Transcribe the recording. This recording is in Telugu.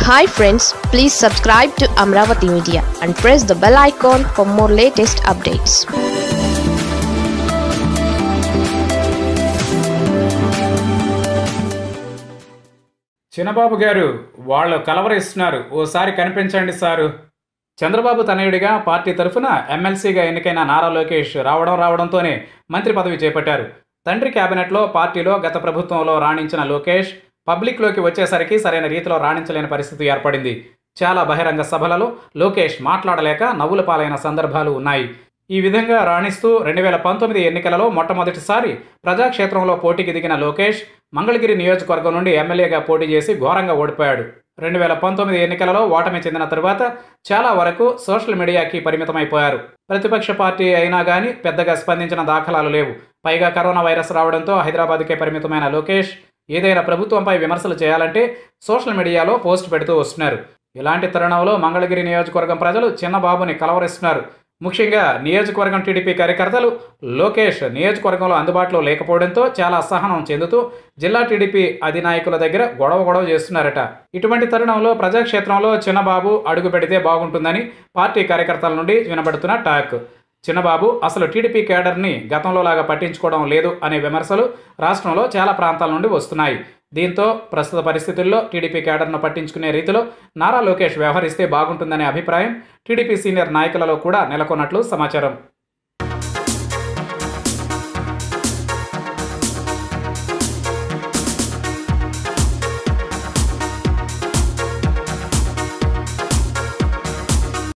hi friends please subscribe to Amaravati media and press the bell icon for more latest updates Chinnababu garu వాళ్ళు కలవరిస్తున్నారు ఓసారి కనిపించండి సారు చంద్రబాబు తనయుడిగా పార్టీ తరఫున ఎమ్మెల్సీగా ఎన్నికైన నారా లోకేష్ రావడం రావడంతోనే మంత్రి పదవి చేపట్టారు తండ్రి కేబినెట్లో పార్టీలో గత ప్రభుత్వంలో రాణించిన లోకేష్ పబ్లిక్లోకి వచ్చేసరికి సరైన రీతిలో రాణించలేని పరిస్థితి ఏర్పడింది చాలా బహిరంగ సభలలో లోకేష్ మాట్లాడలేక నవ్వుల పాలైన సందర్భాలు ఉన్నాయి ఈ విధంగా రాణిస్తూ రెండు వేల పంతొమ్మిది ఎన్నికలలో మొట్టమొదటిసారి ప్రజాక్షేత్రంలో పోటీకి దిగిన లోకేష్ మంగళగిరి నియోజకవర్గం నుండి ఎమ్మెల్యేగా పోటీ చేసి ఘోరంగా ఓడిపోయాడు రెండు వేల పంతొమ్మిది ఎన్నికలలో ఓటమి చెందిన తరువాత చాలా వరకు సోషల్ మీడియాకి పరిమితమైపోయారు ప్రతిపక్ష పార్టీ అయినా కానీ పెద్దగా స్పందించిన దాఖలాలు లేవు పైగా కరోనా వైరస్ రావడంతో హైదరాబాద్కే పరిమితమైన లోకేష్ ఏదైనా ప్రభుత్వంపై విమర్శలు చేయాలంటే సోషల్ మీడియాలో పోస్ట్ పెడుతూ వస్తున్నారు ఇలాంటి తరుణంలో మంగళగిరి నియోజకవర్గం ప్రజలు చిన్నబాబుని కలవరిస్తున్నారు ముఖ్యంగా నియోజకవర్గం టీడీపీ కార్యకర్తలు లోకేష్ నియోజకవర్గంలో అందుబాటులో లేకపోవడంతో చాలా అసహనం చెందుతూ జిల్లా టీడీపీ అధినాయకుల దగ్గర గొడవ గొడవ చేస్తున్నారట ఇటువంటి తరుణంలో ప్రజాక్షేత్రంలో చిన్నబాబు అడుగు పెడితే బాగుంటుందని పార్టీ కార్యకర్తల నుండి వినబడుతున్న టాక్ చిన్నబాబు అసలు టీడీపీ కేడర్ని గతంలో లాగా పట్టించుకోవడం లేదు అనే విమర్శలు రాష్ట్రంలో చాలా ప్రాంతాల నుండి వస్తున్నాయి దీంతో ప్రస్తుత పరిస్థితుల్లో టీడీపీ కేడర్ను పట్టించుకునే రీతిలో నారా లోకేష్ వ్యవహరిస్తే బాగుంటుందనే అభిప్రాయం టీడీపీ సీనియర్ నాయకులలో కూడా నెలకొన్నట్లు సమాచారం